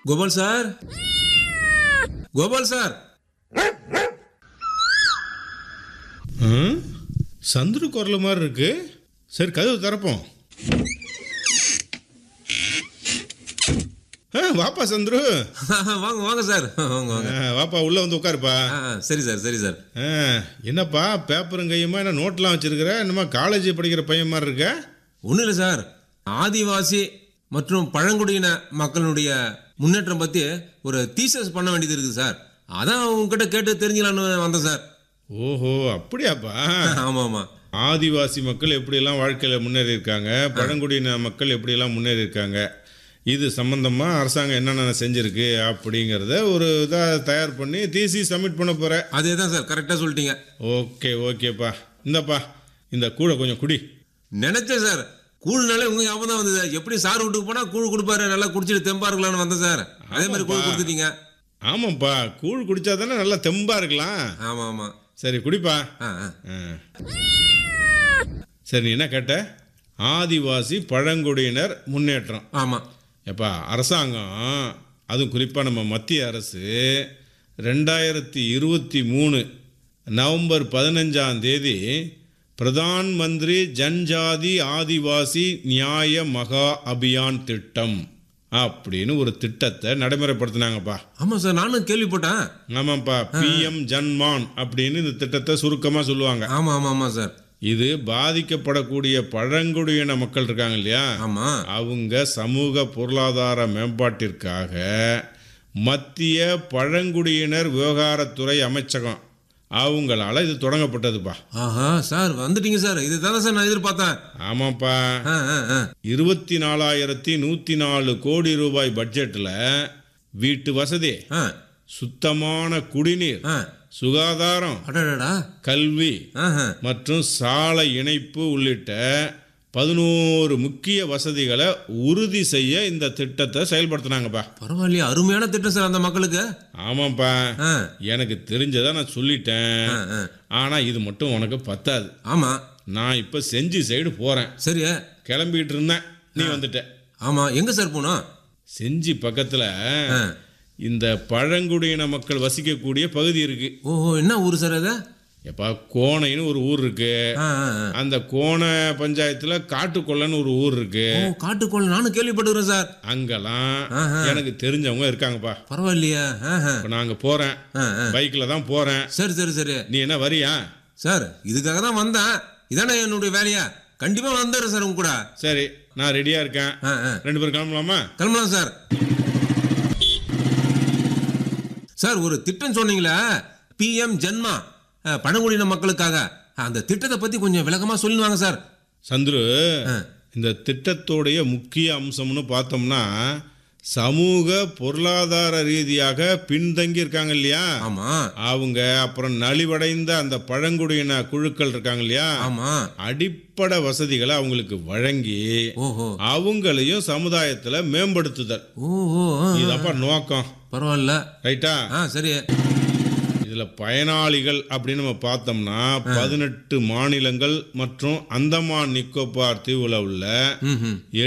Gopal sir Gopal sir ம்? சந்துரு குரல் மாதிரி இருக்கு சரி கதவு திறப்போம் ஆ, வாப்பா சந்துரு வாங்க வாங்க சார் வாங்க வாங்க ஆ, வாப்பா உள்ள வந்து உட்காருப்பா ஆ, ஆ, சரி சார் சரி சார் ஆ, என்னப்பா பேப்பரும் கையுமா என்ன நோட்லாம் வச்சிருக்கிற என்னமா காலேஜ் படிக்கிற பையன் மாதிரி இருக்க ஒன்றும் இல்லை சார் ஆதிவாசி மற்றும் பழங்குடியின மக்களுடைய முன்னேற்றம் பற்றி ஒரு தீசஸ் பண்ண வேண்டியது இருக்குது சார் அதான் உங்ககிட்ட கேட்டு தெரிஞ்சுக்கலான்னு வந்தேன் சார் ஓஹோ அப்படியாப்பா ஆமாம் ஆமாம் ஆதிவாசி மக்கள் எப்படியெல்லாம் வாழ்க்கையில் முன்னேறி இருக்காங்க பழங்குடியின மக்கள் எப்படியெல்லாம் முன்னேறி இருக்காங்க இது சம்பந்தமாக அரசாங்கம் என்னென்ன செஞ்சிருக்கு அப்படிங்கிறத ஒரு இதாக தயார் பண்ணி தீசி சப்மிட் பண்ண போகிற அதே தான் சார் கரெக்டாக சொல்லிட்டீங்க ஓகே ஓகேப்பா இந்தப்பா இந்த கூடை கொஞ்சம் குடி நினைச்சேன் சார் கூழ்னாலே உங்க ஞாபகம் தான் வந்தது எப்படி சார் வீட்டுக்கு போனா கூழ் கொடுப்பாரு நல்லா குடிச்சிட்டு தெம்பா இருக்கலாம்னு வந்தேன் சார் அதே மாதிரி கூழ் ஆமாப்பா. கொடுத்துட்டீங்க ஆமாம்ப்பா கூழ் குடிச்சா தானே நல்லா தெம்பாக இருக்கலாம் ஆமா ஆமா சரி குடிப்பா ஆ ஆ. ஆ. சரி நீ என்ன கேட்ட ஆதிவாசி பழங்குடியினர் முன்னேற்றம் ஆமா எப்பா அரசாங்கம் அதுவும் குறிப்பாக நம்ம மத்திய அரசு ரெண்டாயிரத்தி இருபத்தி மூணு நவம்பர் பதினஞ்சாம் தேதி பிரதான் மந்திரி ஜன்ஜாதி ஆதிவாசி நியாய மகா அபியான் திட்டம் அப்படின்னு ஒரு திட்டத்தை நடைமுறைப்படுத்தினாங்கப்பா ஆமா சார் நானும் கேள்விப்பட்டேன் ஆமாப்பா பிஎம் ஜன்மான் அப்படின்னு இந்த திட்டத்தை சுருக்கமாக சொல்லுவாங்க ஆமா ஆமா ஆமா சார் இது பாதிக்கப்படக்கூடிய பழங்குடியின மக்கள் இருக்காங்க இல்லையா ஆமா அவங்க சமூக பொருளாதார மேம்பாட்டிற்காக மத்திய பழங்குடியினர் விவகாரத்துறை அமைச்சகம் அவங்களால இது தொடங்கப்பட்டதுப்பா ஆஹா சார் வந்துட்டீங்க சார் இது தானே சார் நான் எதிர்பார்த்தேன் ஆமாப்பா ஆ, ஆ, ஆ. இருபத்தி நாலாயிரத்தி நூற்றி நாலு கோடி ரூபாய் பட்ஜெட்டில் வீட்டு வசதி ஆ, சுத்தமான குடிநீர் ஆ. சுகாதாரம் அடடடா கல்வி ஆஹா. மற்றும் சாலை இணைப்பு உள்ளிட்ட பதினோரு முக்கிய வசதிகளை உறுதி செய்ய இந்த திட்டத்தை செயல்படுத்தினாங்கப்பா பரவாயில்லையே அருமையான திட்டம் சார் அந்த மக்களுக்கு ஆமாப்பா ஆ, எனக்கு தெரிஞ்சதை நான் சொல்லிட்டேன் ஆ, ஆ. ஆனால் இது மட்டும் உனக்கு பத்தாது ஆமா நான் இப்போ செஞ்சி சைடு போகிறேன் சரி கிளம்பிட்டு இருந்தேன் நீ வந்துட்ட ஆமா எங்க சார் போனோம் செஞ்சி பக்கத்தில் ஆ. இந்த பழங்குடியின மக்கள் வசிக்கக்கூடிய பகுதி இருக்கு ஓஹோ என்ன ஊர் சார் அது எப்பா கோணைன்னு ஒரு ஊர் இருக்கு ஆ, ஆ, ஆ. அந்த கோண பஞ்சாயத்தில் காட்டுக்கொள்ளன்னு ஒரு ஊர் இருக்கு ஓ காட்டுக்கோள் நானும் கேள்விப்பட்டுக்கிறேன் சார் அங்கெல்லாம் ஆஹா. எனக்கு தெரிஞ்சவங்க இருக்காங்கப்பா பரவாயில்லையா ஆஹா. இப்போ நாங்கள் போகிறேன் ஆ, ஆ. பைக்கில் தான் போகிறேன் சரி சரி சரி நீ என்ன வரியா சார் இதுக்காக தான் வந்தேன் இதானே என்னுடைய வேலையா கண்டிப்பா வந்துடுறேன் சார் உங்க கூட சரி நான் ரெடியாக இருக்கேன் ஆ, ஆ. ரெண்டு பேரும் கிளம்பலாமா கிளம்பலாம் சார் சார் ஒரு திட்டம் சொன்னீங்களே பிஎம் ஜென்மா அஹ், பழங்குடியின மக்களுக்காக அந்த திட்டத்தை பத்தி கொஞ்சம் விளக்கமா சொல்லுவாங்க சார் சந்துரு ஆ. இந்த திட்டத்தோடைய முக்கிய அம்சம்னு பார்த்தோம்னா சமூக பொருளாதார ரீதியாக பின்தங்கி இருக்காங்க இல்லையா ஆமா அவங்க அப்புறம் நலிவடைந்த அந்த பழங்குடியின குழுக்கள் இருக்காங்க இல்லையா ஆமா அடிப்படை வசதிகளை அவங்களுக்கு வழங்கி ஓஹோ அவங்களையும் சமுதாயத்தில் மேம்படுத்துதல் ஓஹோ ஆ, இதப்பா நோக்கம் பரவாயில்ல ரைட்டா ஆ சரி இதுல பயனாளிகள் அப்படின்னு நம்ம பார்த்தோம்னா பதினெட்டு மாநிலங்கள் மற்றும் அந்தமான் நிக்கோபார் தீவுல உள்ள ம் ம்